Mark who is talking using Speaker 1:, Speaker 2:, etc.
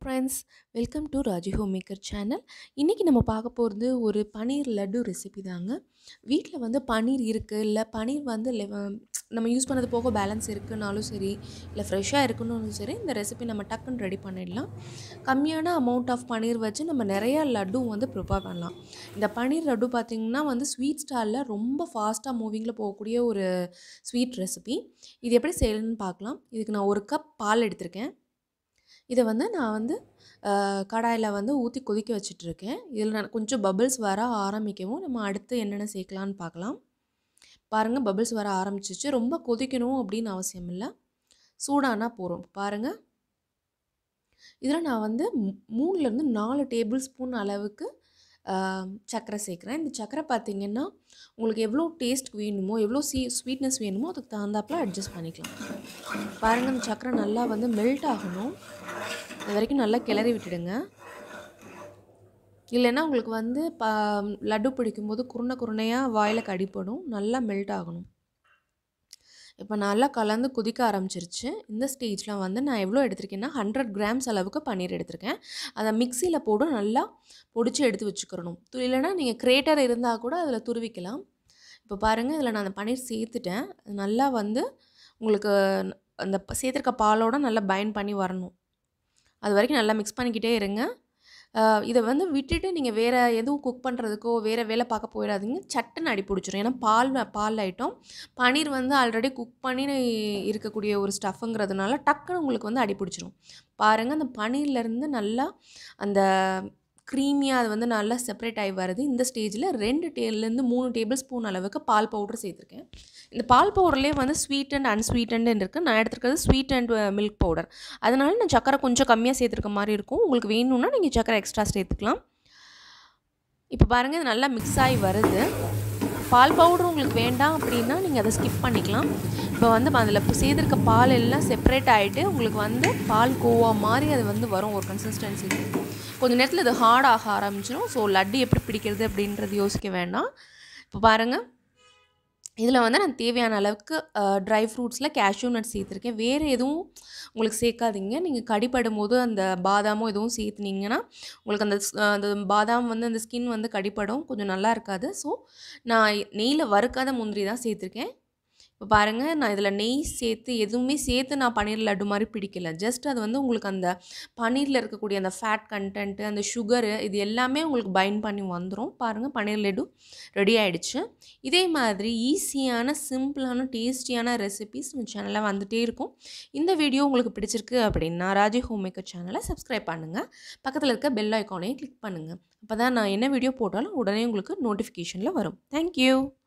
Speaker 1: friends welcome to Raji home maker channel இன்றைக்கி நம்ம பார்க்க போகிறது ஒரு பன்னீர் லட்டு ரெசிபி தாங்க வீட்டில் வந்து பன்னீர் இருக்குது இல்லை பன்னீர் வந்து லெவ- நம்ம யூஸ் பண்ணது போக பேலன்ஸ் இருக்குனாலும் சரி இல்லை ஃப்ரெஷ்ஷாக இருக்குன்னாலும் சரி இந்த ரெசிபி நம்ம டக்குன்னு ரெடி பண்ணிடலாம் கம்மியான அமௌண்ட் ஆஃப் பன்னீர் வச்சு நம்ம நிறைய லட்டும் வந்து ப்ரிப்பேர் பண்ணலாம் இந்த பன்னீர் லட்டு பார்த்திங்கன்னா வந்து ஸ்வீட் ஸ்டாலில் ரொம்ப ஃபாஸ்ட்டாக மூவிங்கில் போகக்கூடிய ஒரு ஸ்வீட் ரெசிபி இது எப்படி செய்யணும்னு பார்க்கலாம் இதுக்கு நான் ஒரு கப் பால் எடுத்திருக்கேன் இதை வந்து நான் வந்து கடாயில் வந்து ஊற்றி கொதிக்க வச்சிட்ருக்கேன் இதில் நான் கொஞ்சம் பபிள்ஸ் வர ஆரம்பிக்கவும் நம்ம அடுத்து என்னென்ன சேர்க்கலான்னு பார்க்கலாம் பாருங்கள் பபிள்ஸ் வர ஆரம்பிச்சிச்சு ரொம்ப கொதிக்கணும் அப்படின்னு அவசியம் இல்லை சூடானா போகிறோம் பாருங்கள் இதில் நான் வந்து மூ- மூணுலேருந்து நாலு டேபிள் ஸ்பூன் அளவுக்கு ஆஹ், சர்க்கரை சேர்க்குறேன் இந்த சர்க்கரை பார்த்தீங்கன்னா உங்களுக்கு எவ்வளோ டேஸ்ட் வேணுமோ எவ்வளோ சீ ஸ்வீட்னஸ் வேணுமோ அதுக்கு தகுந்தாப்புல அட்ஜஸ்ட் பண்ணிக்கலாம் பாருங்கள் இந்த சர்க்கரை நல்லா வந்து மெல்ட் ஆகணும் அது வரைக்கும் நல்லா கிளறி விட்டுடுங்க இல்லைன்னா உங்களுக்கு வந்து ப லட்டு பிடிக்கும்போது குருணை குருணையாக வாயில் கடிப்படும் நல்லா மெல்ட் ஆகணும் இப்போ நல்லா கலந்து கொதிக்க ஆரம்பிச்சிருச்சு இந்த ஸ்டேஜில் வந்து நான் எவ்வளோ எடுத்திருக்கேன்னா ஹண்ட்ரட் கிராம்ஸ் அளவுக்கு பன்னீர் எடுத்திருக்கேன் அதை மிக்சியில் போட்டு நல்லா பொடிச்சு எடுத்து வச்சுக்கிறணும் து- இல்லைன்னா நீங்கள் கிரேட்டர் இருந்தால் கூட அதில் துருவிக்கலாம் இப்போ பாருங்கள் இதில் நான் அந்த பன்னீர் சேர்த்துட்டேன் அது நல்லா வந்து உங்களுக்கு அந்த ப- சேர்த்துருக்க பாலோட நல்லா பைண்ட் பண்ணி வரணும் அது வரைக்கும் நல்லா மிக்ஸ் பண்ணிக்கிட்டே இருங்க ஆஹ் இதை வந்து விட்டுட்டு நீங்கள் வேறு எதுவும் குக் பண்ணுறதுக்கோ வேறு வேலை பார்க்க போயிடாதீங்க சட்டுன்னு அடி பிடிச்சிரும் ஏன்னா பால் பால் ஐட்டம் பன்னீர் வந்து ஆல்ரெடி குக் பண்ணி இருக்கக்கூடிய ஒரு ஸ்டஃப்புங்கிறதுனால டக்குன்னு உங்களுக்கு வந்து அடி பிடிச்சிரும் பாருங்கள் அந்த பன்னீர்லேருந்து நல்லா அந்த க்ரீமியாக அது வந்து நல்லா செப்பரேட் ஆகி வருது இந்த ஸ்டேஜில் ரெண்டு டேலேருந்து மூணு டேபிள் ஸ்பூன் அளவுக்கு பால் பவுடர் சேர்த்துருக்கேன் இந்த பால் பவுடர்லேயே வந்து ஸ்வீட் அண்ட் அன்ஸ்வீட் அண்ட் இருக்குது நான் எடுத்துருக்கிறது ஸ்வீட் அண்ட் மில்க் பவுடர் அதனால நான் சக்கரை கொஞ்சம் கம்மியாக சேர்த்துருக்க மாதிரி இருக்கும் உங்களுக்கு வேணும்னா நீங்கள் சக்கரை எக்ஸ்ட்ரா சேர்த்துக்கலாம் இப்போ பாருங்கள் இது நல்லா மிக்ஸ் ஆகி வருது பால் பவுடர் உங்களுக்கு வேண்டாம் அப்படின்னா நீங்கள் அதை ஸ்கிப் பண்ணிக்கலாம் இப்போ வந்து அதில் சேர்த்துருக்க பால் எல்லாம் செப்பரேட் ஆகிட்டு உங்களுக்கு வந்து பால் கோவா மாதிரி அது வந்து வரும் ஒரு கன்சிஸ்டன்சிக்கு கொஞ்ச நேரத்தில் இது ஹார்ட் ஆக ஆரம்பிச்சிடும் ஸோ லட்டு எப்படி பிடிக்கிறது அப்படின்றது யோசிக்க வேண்டாம் இப்போ பாருங்கள் இதில் வந்து நான் தேவையான அளவுக்கு ட்ரை ஃப்ரூட்ஸில் கேஷ்யூ நட் சேர்த்துருக்கேன் வேறு எதுவும் உங்களுக்கு சேர்க்காதீங்க நீங்கள் கடிப்படும் போது அந்த பாதாமோ எதுவும் சேர்த்துனீங்கன்னா உங்களுக்கு அந்த ஸ்- அந்த பாதாம் வந்து அந்த ஸ்கின் வந்து கடிப்படும் கொஞ்சம் நல்லா இருக்காது ஸோ நான் நெய்யில் வறுக்காத முந்திரி தான் சேர்த்துருக்கேன் இப்போ பாருங்கள் நான் இதில் நெய் சேர்த்து எதுவுமே சேர்த்து நான் பன்னீர் லட்டு மாதிரி பிடிக்கல ஜஸ்ட் அது வந்து உங்களுக்கு அந்த பன்னீரில் இருக்கக்கூடிய அந்த ஃபேட் கண்டென்ட்டு அந்த சுகரு இது எல்லாமே உங்களுக்கு பைண்ட் பண்ணி வந்துடும் பாருங்கள் பன்னீர் லட்டு ரெடி ஆயிடுச்சு இதே மாதிரி ஈஸியான சிம்பிளான டேஸ்டியான ரெசிபிஸ் நம்ம சேனலில் வந்துகிட்டே இருக்கும் இந்த வீடியோ உங்களுக்கு பிடிச்சிருக்கு அப்படின்னா ராஜி ஹோம் மேக்கர் சேனலை சப்ஸ்கிரைப் பண்ணுங்கள் பக்கத்தில் இருக்க பெல் ஐக்கானையும் கிளிக் பண்ணுங்கள் அப்போ தான் நான் என்ன வீடியோ போட்டாலும் உடனே உங்களுக்கு நோட்டிஃபிகேஷனில் வரும் தேங்க்யூ